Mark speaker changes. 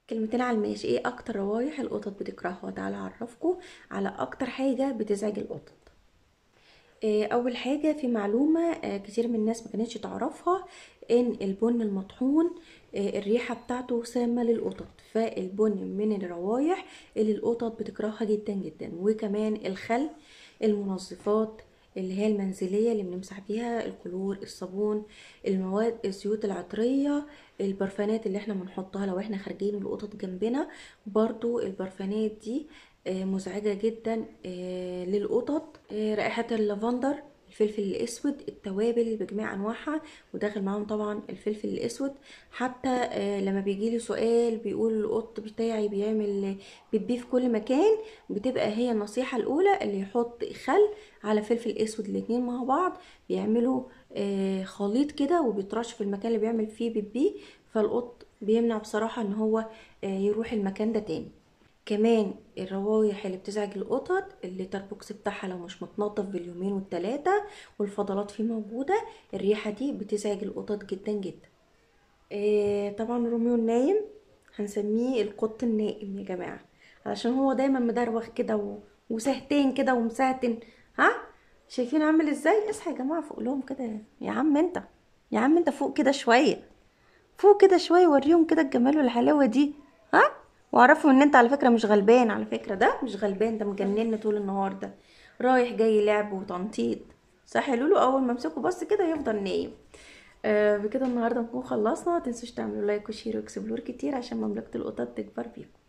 Speaker 1: كلمتين على الماشي ايه اكتر روايح القطط بتكرهها تعالى اعرفكم على اكتر حاجه بتزعج القطط آه، اول حاجه في معلومه آه، كتير من الناس ما كانتش تعرفها ان البن المطحون آه، الريحه بتاعته سامه للقطط فالبن من الروايح اللي القطط بتكرهها جدا جدا وكمان الخل المنظفات اللي هي المنزليه اللي بنمسح بيها الكلور الصابون المواد الزيوت العطريه البرفانات اللي احنا بنحطها لو احنا خارجين والقطط جنبنا برضو البرفانات دي آه، مزعجة جدا آه، للقطط آه، رائحة اللافندر الفلفل الاسود التوابل بجميع انواعها وداخل معاهم طبعا الفلفل الاسود حتى آه، لما بيجي لي سؤال بيقول القط بتاعي بيعمل بيبي في كل مكان بتبقى هي النصيحة الاولى اللي يحط خل على فلفل اسود الاتنين مع بعض بيعملوا آه، خليط كده وبيترش في المكان اللي بيعمل فيه بيبي فالقط بيمنع بصراحة ان هو آه، يروح المكان ده تاني كمان الروايح اللي بتزعج القطط الليتر بوكس بتاعها لو مش متنضف باليومين والتلاتة والفضلات فيه موجودة الريحة دي بتزعج القطط جدا جدا إيه طبعا روميو النايم هنسميه القط النائم يا جماعة علشان هو دايما مدروخ كده و... وسهتين كده ومسهتن ها شايفين عامل ازاي اصحى يا جماعة فوق لهم كده يا عم انت يا عم انت فوق كده شوية فوق كده شوية وريهم كده الجمال والحلاوة دي ها واعرفوا ان انت على فكرة مش غلبان على فكرة ده مش غلبان ده مجنن طول النهار ده رايح جاي لعب وتنطيط صح لولو اول ما امسكه بس كده يفضل نايم آه بكده النهارده نكون خلصنا متنسوش تعملوا لايك وشير واكسبلور كتير عشان مملكة القطط تكبر بيكم